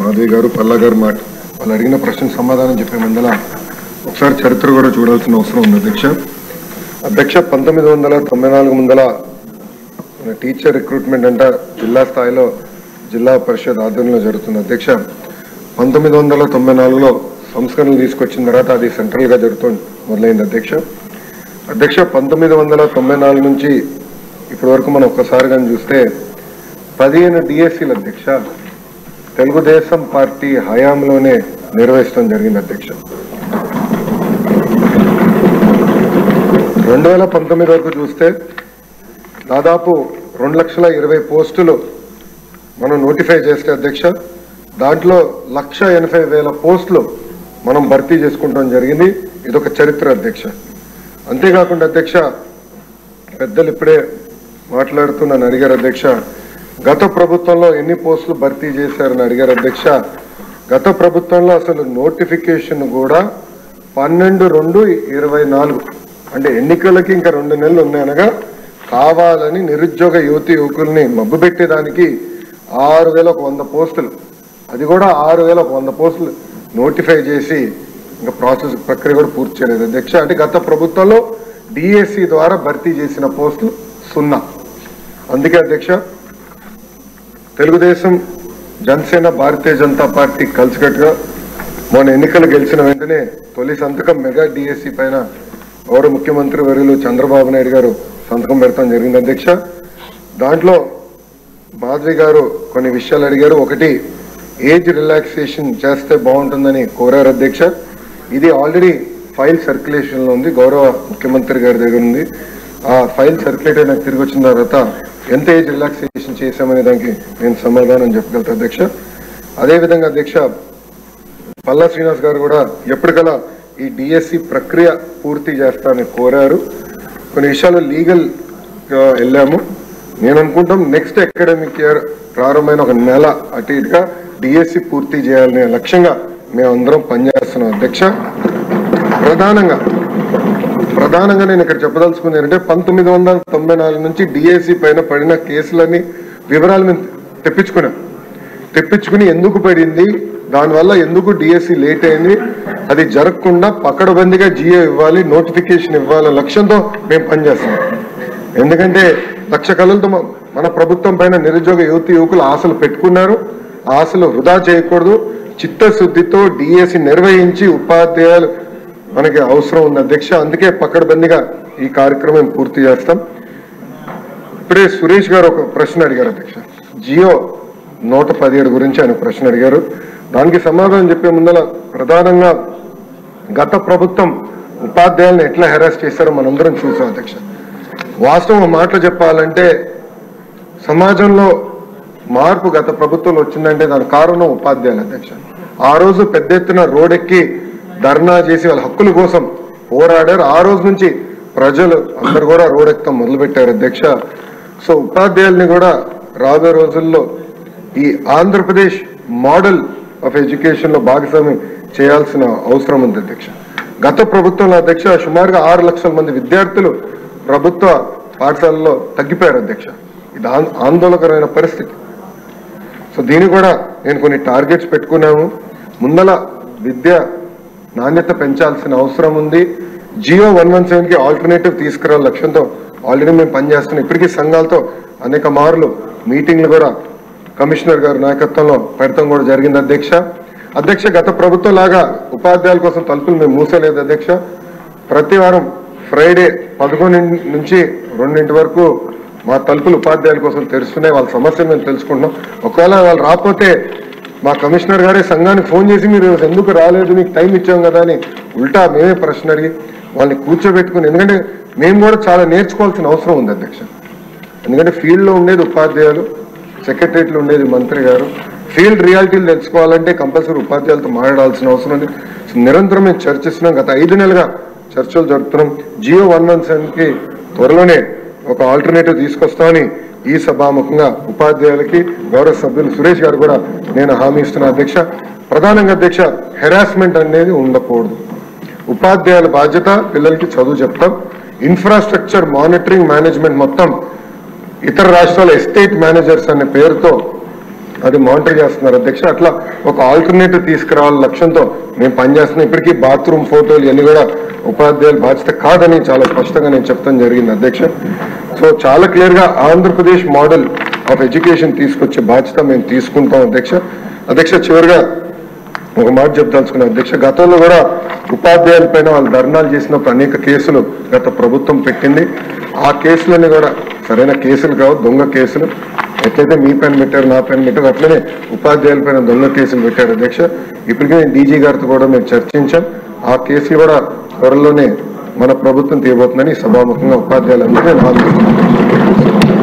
మాధవి గారు పల్లా గారు మాట వాళ్ళు అడిగిన ప్రశ్నకు సమాధానం చెప్పే ముందల ఒకసారి చరిత్ర కూడా చూడాల్సిన అవసరం ఉంది అధ్యక్ష అధ్యక్ష పంతొమ్మిది వందల తొంభై నాలుగు ముందల మన టీచర్ రిక్రూట్మెంట్ అంట జిల్లా స్థాయిలో జిల్లా పరిషత్ ఆధ్వర్యంలో జరుగుతుంది అధ్యక్ష పంతొమ్మిది వందల తొంభై నాలుగులో సంస్కరణలు తీసుకొచ్చిన తర్వాత అది సెంట్రల్ గా జరుగుతుంది మొదలైంది అధ్యక్ష అధ్యక్ష పంతొమ్మిది వందల తొంభై నాలుగు నుంచి ఇప్పటి వరకు మనం ఒక్కసారి కానీ చూస్తే పదిహేను డిఎస్సీలు అధ్యక్ష తెలుగుదేశం పార్టీ హయాంలోనే నిర్వహించడం జరిగింది అధ్యక్ష రెండు వేల పంతొమ్మిది వరకు చూస్తే దాదాపు రెండు లక్షల ఇరవై పోస్టులు మనం నోటిఫై చేస్తే అధ్యక్ష దాంట్లో లక్ష ఎనభై వేల పోస్టులు మనం భర్తీ చేసుకుంటాం జరిగింది ఇదొక చరిత్ర అధ్యక్ష అంతేకాకుండా అధ్యక్ష పెద్దలు ఇప్పుడే మాట్లాడుతూ నన్ను అడిగారు అధ్యక్ష గత ప్రభుత్వంలో ఎన్ని పోస్టులు భర్తీ చేశారని అడిగారు అధ్యక్ష గత ప్రభుత్వంలో అసలు నోటిఫికేషన్ కూడా పన్నెండు రెండు ఇరవై నాలుగు అంటే ఎన్నికలకి ఇంకా రెండు నెలలు ఉన్నాయనగా కావాలని నిరుద్యోగ యువతి యువకుల్ని మబ్బు పెట్టేదానికి ఆరు వేల ఒక వంద పోస్టులు అది కూడా ఆరు వేల ఒక వంద పోస్టులు నోటిఫై చేసి ఇంకా ప్రాసెస్ ప్రక్రియ కూడా పూర్తి చేయలేదు అధ్యక్ష అంటే గత ప్రభుత్వంలో డిఎస్సి ద్వారా భర్తీ చేసిన పోస్టులు సున్నా అందుకే అధ్యక్ష తెలుగుదేశం జనసేన భారతీయ జనతా పార్టీ కలిసికట్టుగా మొన్న ఎన్నికలు గెలిచిన వెంటనే తొలి సంతకం మెగా డిఎస్సి పైన గౌరవ ముఖ్యమంత్రి వర్యులు చంద్రబాబు నాయుడు గారు సంతకం పెడతాం జరిగింది అధ్యక్ష దాంట్లో మాధవి గారు కొన్ని విషయాలు అడిగారు ఒకటి ఏజ్ రిలాక్సేషన్ చేస్తే బాగుంటుందని కోరారు అధ్యక్ష ఇది ఆల్రెడీ ఫైల్ సర్క్యులేషన్ లో ఉంది గౌరవ ముఖ్యమంత్రి గారి దగ్గర ఉంది ఆ ఫైల్ సర్క్యులేట్ అయినా తిరిగి వచ్చిన తర్వాత ఎంత ఏజ్ రిలాక్సేషన్ చేశామనే దానికి నేను సమాధానం చెప్పగలుగుతా అధ్యక్ష అదేవిధంగా అధ్యక్ష పల్లా శ్రీనివాస్ గారు కూడా ఎప్పటికలా ఈ డిఎస్సి ప్రక్రియ పూర్తి చేస్తానని కోరారు కొన్ని విషయాలు లీగల్ గా వెళ్ళాము నేను అనుకుంటాం నెక్స్ట్ అకాడమిక్ ఇయర్ ప్రారంభమైన ఒక నెల అటు ఇటుగా డిఎస్సి పూర్తి చేయాలనే లక్ష్యంగా మేమందరం పనిచేస్తున్నాం అధ్యక్ష ప్రధానంగా ప్రధానంగా నేను ఇక్కడ చెప్పదలుచుకుంది ఏంటంటే పంతొమ్మిది వందల తొంభై నాలుగు నుంచి డిఎస్సి పైన పడిన కేసులన్నీ వివరాలు మేము తెప్పించుకున్నాం తెప్పించుకుని ఎందుకు పడింది దానివల్ల ఎందుకు డిఎస్సి లేట్ అయింది అది జరగకుండా పకడబందిగా జియో ఇవ్వాలి నోటిఫికేషన్ ఇవ్వాలనే లక్ష్యంతో మేము పనిచేస్తున్నాం ఎందుకంటే లక్ష కళలతో మ- మన ప్రభుత్వం పైన నిరుద్యోగ యువతి యువకులు ఆశలు పెట్టుకున్నారు ఆ ఆశలు వృధా చేయకూడదు చిత్తశుద్ధితో డిఎస్సి నిర్వహించి ఉపాధ్యాయులు మనకి అవసరం ఉంది అధ్యక్ష అందుకే పకడ్బందీగా ఈ కార్యక్రమం పూర్తి చేస్తాం ఇప్పుడే సురేష్ గారు ఒక ప్రశ్న అడిగారు అధ్యక్ష జియో నూట పదిహేడు గురించి ఆయన ప్రశ్న అడిగారు దానికి సమాధానం చెప్పే ముందల ప్రధానంగా గత ప్రభుత్వం ఉపాధ్యాయులను ఎట్లా హెరాస్ చేశారో మనందరం చూసాం అధ్యక్ష వాస్తవం ఒక మాటలో చెప్పాలంటే సమాజంలో మార్పు గత ప్రభుత్వంలో వచ్చిందంటే దాని కారణం ఉపాధ్యాయులు అధ్యక్ష ఆ రోజు పెద్ద ఎత్తున రోడెక్కి ధర్నా చేసి వాళ్ళ హక్కుల కోసం పోరాడారు ఆ రోజు నుంచి ప్రజలు అందరు కూడా రోడెక్కడం మొదలుపెట్టారు అధ్యక్ష సో ఉపాధ్యాయుల్ని కూడా రాబోయే రోజుల్లో ఈ ఆంధ్రప్రదేశ్ మోడల్ ఆఫ్ ఎడ్యుకేషన్ లో భాగస్వామ్యం చేయాల్సిన అవసరం ఉంది అధ్యక్ష గత ప్రభుత్వంలో అధ్యక్ష సుమారుగా ఆరు లక్షల మంది విద్యార్థులు ప్రభుత్వ పాఠశాలలో తగ్గిపోయారు అధ్యక్ష ఇది ఆంద- ఆందోళనకరమైన పరిస్థితి సో దీన్ని కూడా నేను కొన్ని టార్గెట్స్ పెట్టుకున్నాము ముందల విద్య నాణ్యత పెంచాల్సిన అవసరం ఉంది జియో వన్ వన్ సెవెన్ కి ఆల్టర్నేటివ్ తీసుకురావాలి లక్ష్యంతో ఆల్రెడీ మేము పనిచేస్తున్నాం ఇప్పటికీ సంఘాలతో అనేక మార్లు మీటింగ్లు కూడా కమిషనర్ గారి నాయకత్వంలో పెడతాం కూడా జరిగింది అధ్యక్ష అధ్యక్ష గత ప్రభుత్వం లాగా ఉపాధ్యాయుల కోసం తలుపులు మేము మూసలేదు అధ్యక్ష ప్రతి వారం ఫ్రైడే పదకొండు నుంచి రెండింటి వరకు మా తలుపులు ఉపాధ్యాయుల కోసం తెరుస్తున్నాయి వాళ్ళ సమస్యలు మేము తెలుసుకుంటున్నాం ఒకవేళ వాళ్ళు రాకపోతే మా కమిషనర్ గారే సంఘానికి ఫోన్ చేసి మీరు ఎందుకు రాలేదు మీకు టైం ఇచ్చాం కదా అని ఉల్టా మేమే ప్రశ్న అడిగి వాళ్ళని కూర్చోబెట్టుకుని ఎందుకంటే మేము కూడా చాలా నేర్చుకోవాల్సిన అవసరం ఉంది అధ్యక్ష ఎందుకంటే ఫీల్డ్ లో ఉండేది ఉపాధ్యాయులు సెక్రటరియట్లో ఉండేది మంత్రి గారు ఫీల్డ్ రియాలిటీలు తెలుసుకోవాలంటే కంపల్సరీ ఉపాధ్యాయులతో మాట్లాడాల్సిన అవసరం ఉంది సో నిరంతరం మేము చర్చిస్తున్నాం గత ఐదు నెలలుగా చర్చలు జరుపుతున్నాం జియో వన్ వన్ కి త్వరలోనే ఒక ఆల్టర్నేటివ్ తీసుకొస్తామని ఈ సభాముఖంగా ఉపాధ్యాయులకి గౌరవ సభ్యులు సురేష్ గారు కూడా నేను హామీ ఇస్తున్నా అధ్యక్ష ప్రధానంగా అధ్యక్ష హెరాస్మెంట్ అనేది ఉండకూడదు ఉపాధ్యాయుల బాధ్యత పిల్లలకి చదువు చెప్తాం ఇన్ఫ్రాస్ట్రక్చర్ మానిటరింగ్ మేనేజ్మెంట్ మొత్తం ఇతర రాష్ట్రాల ఎస్టేట్ మేనేజర్స్ అనే పేరుతో అది మానిటర్ చేస్తున్నారు అధ్యక్ష అట్లా ఒక ఆల్టర్నేటివ్ తీసుకురావాల లక్ష్యంతో మేము పనిచేస్తున్నాం ఇప్పటికీ బాత్రూమ్ ఫోటోలు ఇవన్నీ కూడా ఉపాధ్యాయుల బాధ్యత కాదని చాలా స్పష్టంగా నేను చెప్తాం జరిగింది అధ్యక్ష సో చాలా క్లియర్ గా ఆంధ్రప్రదేశ్ మోడల్ ఆఫ్ ఎడ్యుకేషన్ తీసుకొచ్చే బాధ్యత మేము తీసుకుంటాం అధ్యక్ష అధ్యక్ష చివరిగా ఒక మాట చెప్తాల్సుకున్న అధ్యక్ష గతంలో కూడా ఉపాధ్యాయుల పైన వాళ్ళు ధర్నాలు చేసినప్పుడు అనేక కేసులు గత ప్రభుత్వం పెట్టింది ఆ కేసులన్నీ కూడా సరైన కేసులు కావు దొంగ కేసులు ఎట్లయితే మీ పైన పెట్టారు నా పైన పెట్టారు అట్లనే ఉపాధ్యాయుల పైన దొంగ కేసులు పెట్టారు అధ్యక్ష ఇప్పటికే నేను డీజీ గారితో కూడా మేము చర్చించాం ఆ కేసులు కూడా త్వరలోనే మన ప్రభుత్వం తీయబోతుందని సభాముఖంగా ఉపాధ్యాయులందరూ నేను హామీ ఇస్తున్నాను.